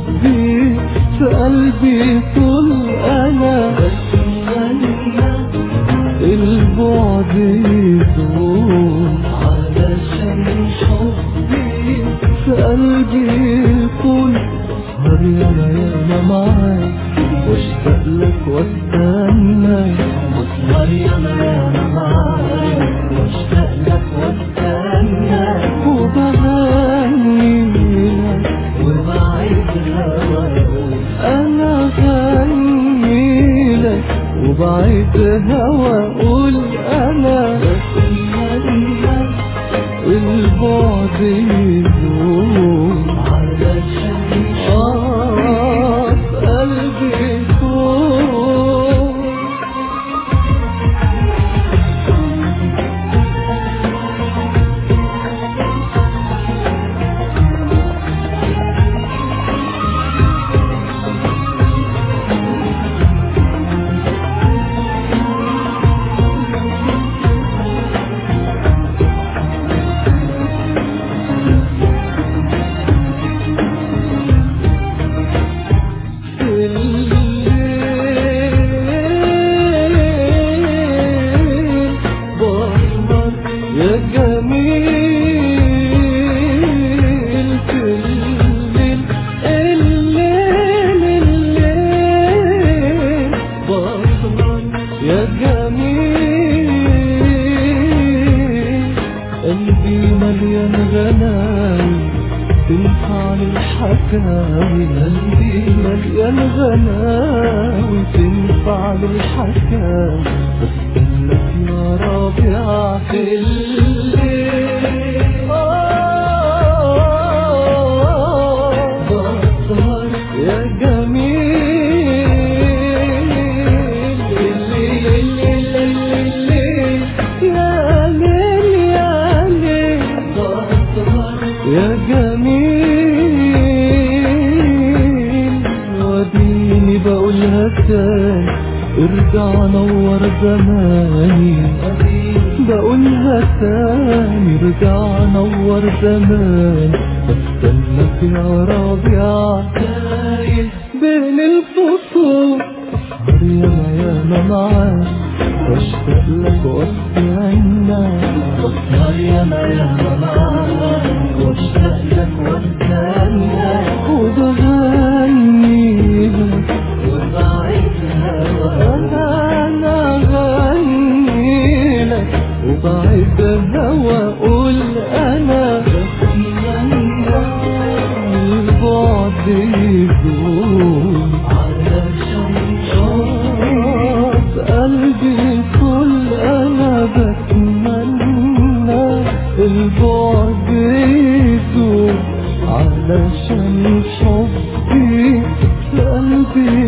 حبي في قلبي طول أنا البعد يدوم علشان حبي في قلبي طول سهر ياما ياما معاك واشتاق لك واستنى واسهر ياما ياما معاك واشتاق لك واستنى وبغني لك وبعيد هواك انا غني لك وبعيد هوا اقول انا البعد يدوم علشان آه في قلبي يكون يا جميل في الليل الليل الليل بسهر يا جميل قلبي مليان غناوي تنفع للحكاوي قلبي مليان غناوي تنفع للحكاوي بستناك يا ربيع في الليل آه، بسهر يا جميل الليل الليل الليل يا ليل يا ليل بسهر يا جميل وديني بقولها تاني ارجع نور زماني بقولها تاني ارجع نور زماني بستناك يا ربيع تايه بين الفصول سهر ياما ياما معاك واشتاق لك واستنى واسهر ياما ياما معاك واشتاق لك واستنى وبغني لك وبعيد هواك انا غني لك وبعد هوا اقول انا البعد يدوم علشان في قلبي كل انا بتمنى البعد يدوم علشان حبي في قلبي